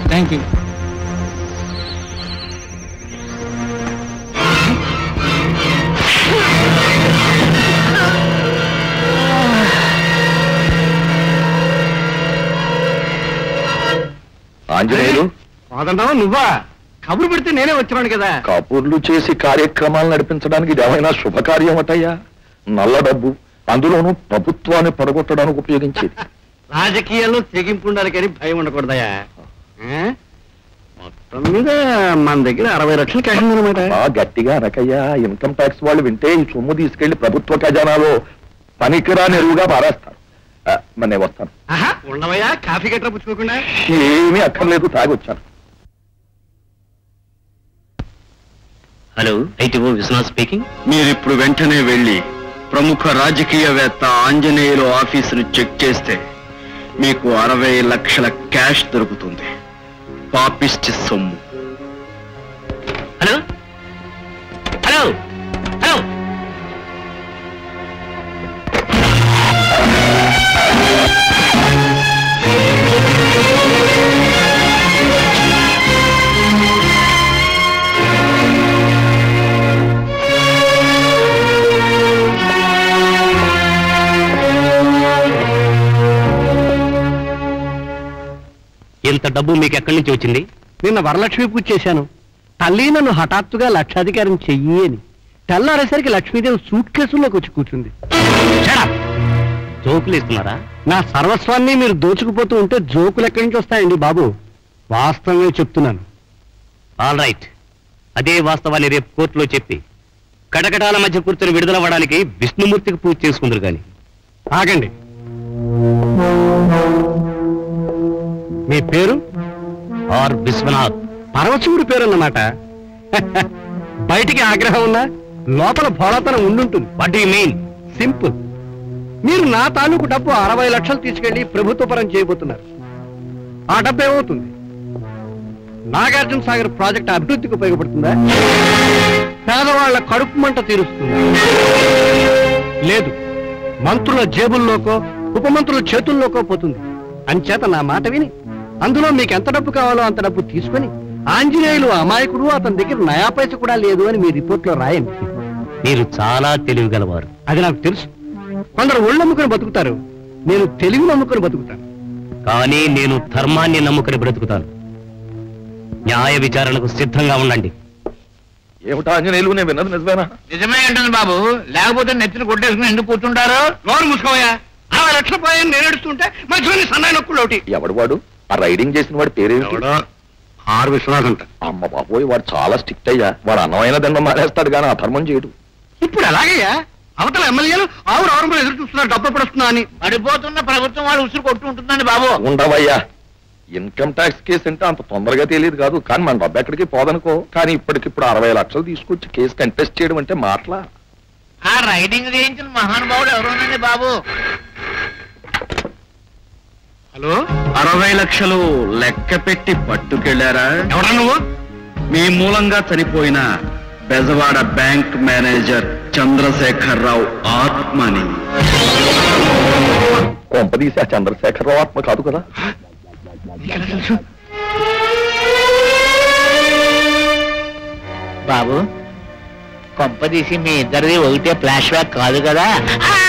Thank you Anjaneyulu కాదన్నావు నువ్వా కబురు పెడితే నేనే వచ్చాను కదా కబుర్లు చేసి కార్యక్రమాలు నడిపించడానికి ఇది ఏమైనా శుభకార్యం అటయ్యా నల్ల డబ్బు అందులోనూ ప్రభుత్వాన్ని పడగొట్టడానికి ఉపయోగించేది రాజకీయాల్లో తెగింపు ఉండాలి కానీ భయం ఉండకూడదయా ఆ? మొత్తం మీద మన దగ్గర అరవై లక్షలు క్యాష్ ఉందన్నమాట ఆ గట్టిగా అనకయ్యా ఇన్కమ్ ట్యాక్స్ వాళ్ళు వింటే ఈ సొమ్ము తీసుకెళ్లి ప్రభుత్వ ఖజానాలో పనికిరా నెరువుగా పారేస్తారు ఆ, మరి నేను వస్తాను ఆహా, ఉండవయ్యా కాఫీ గట్రా పుచ్చుకోకుండా ఏమీ అక్కర్లేదు తాగొచ్చాను హలో ఐటీఓ విశ్వనాథ్ స్పీకింగ్ మీరిప్పుడు వెంటనే వెళ్ళి ప్రముఖ రాజకీయవేత్త ఆంజనేయులు ఆఫీసును చెక్ చేస్తే మీకు అరవై లక్షల క్యాష్ దొరుకుతుంది పాపిస్ట్ సొమ్ము హలో హలో హలో ఇంత డబ్బు మీకు ఎక్కడి నుంచి వచ్చింది నిన్న వరలక్ష్మి పూజ చేశాను తల్లి నన్ను హఠాత్తుగా లక్షాధికారం చెయ్యి అని తెల్లారేసరికి లక్ష్మీదేవి సూట్ కేసుల్లోకి వచ్చి కూర్చుంది Shut up! జోకులు ఇస్తున్నారా నా సర్వస్వాన్ని మీరు దోచుకుపోతూ ఉంటే జోకులు ఎక్కడి నుంచి వస్తాయండి బాబు వాస్తవమే చెప్తున్నాను ఆల్ రైట్ అదే వాస్తవాన్ని రేపు కోర్టులో చెప్పి కటకటాల మధ్య కూర్చొని విడుదలవ్వడానికి విష్ణుమూర్తికి పూజ చేసుకుందరు గాని ఆగండి మీ పేరు ఆర్ విశ్వనాథ్ పరవశివుడి పేరు అన్నమాట బయటికి ఆగ్రహం ఉన్నా లోపల భోళతనం ఉండుంటుంది వాట్ యు మీన్ సింపుల్ మీరు నా తాలూకు డబ్బు అరవై లక్షలు తీసుకెళ్లి ప్రభుత్వ పరం చేయబోతున్నారు ఆ డబ్బు ఏమవుతుంది నాగార్జున సాగర్ ప్రాజెక్ట్ అభివృద్ధికి ఉపయోగపడుతుందా పేదవాళ్ల కడుపు మంట తీరుస్తుందా లేదు మంత్రుల జేబుల్లోకో ఉపమంత్రుల చేతుల్లోకో పోతుంది అంచేత నా మాట విని అందులో మీకు ఎంత డబ్బు కావాలో అంత డబ్బు తీసుకొని ఆంజనేయులు అమాయకుడు అతని దగ్గర నయా పైస కూడా లేదు అని మీ రిపోర్ట్లో రాయండి మీరు చాలా తెలివిగలవారు అది నాకు తెలుసు కొందరు ఒళ్ళు నమ్ముకుని బతుకుతారు నేను తెలివి నమ్ముకుని బతుకుతాను కానీ నేను ధర్మాన్ని నమ్ముకుని బ్రతుకుతాను న్యాయ విచారణకు సిద్ధంగా ఉండండి ఏమిటా ఆంజనేయులు నేను విన్నది నిజమేనా నిజమే ఉంటుంది బాబు లేకపోతే నెత్తిని కొట్టేసుకుని ఎందుకు కూర్చుంటారు నోరు మూసుకోవయ్యా అరవై లక్షల పోయాన్ని నేను ఏడుస్తుంటే మధ్యలోని సన్నాయి నొక్కులు ఒకటి ఎవడు వాడు ఆ రైడింగ్ చేసిన వాడు పేరేమిటి ఆరు విశ్వనాథ్ అంట అమ్మ బాబోయ్ వాడు చాలా స్ట్రిక్ట్ అయ్యా వాడు అన్నమైన దండం మానేస్తాడు కానీ అధర్మం చేయడు ఇప్పుడు ఎలాగయ్యా అవతల ఎమ్మెల్యేలు ఆవురు ఆవురు ఎదురు చూస్తున్నారు డబ్బు ఎప్పుడు వస్తుందా అని పడిపోతున్న ప్రభుత్వం వాళ్ళు ఉసురు కొట్టు ఉంటుందండి బాబు ఉండవయ్యా ఇన్కమ్ ట్యాక్స్ కేసు అంటే అంత తొందరగా తెలియదు కాదు కానీ మన డబ్బు ఎక్కడికి పోదనుకో కానీ ఇప్పటికిప్పుడు అరవై లక్షలు తీసుకొచ్చి కేసు కంటెస్ట్ చేయడం అంటే మాటలా ఆ రైడింగ్ చేయించిన మహానుభావుడు ఎవరునండి బాబు హలో అరవై లక్షలు లెక్క పెట్టి పట్టుకెళ్లారా ఎవరా నువ్వు మీ మూలంగా చనిపోయిన బెజవాడ బ్యాంక్ మేనేజర్ చంద్రశేఖరరావు ఆత్మని కొంపదీసి ఆ చంద్రశేఖరరావు ఆత్మ కాదు కదా బాబు కొంపదీసి మీ ఇద్దరిది ఒకటే ఫ్లాష్ బ్యాక్ కాదు కదా ఆ!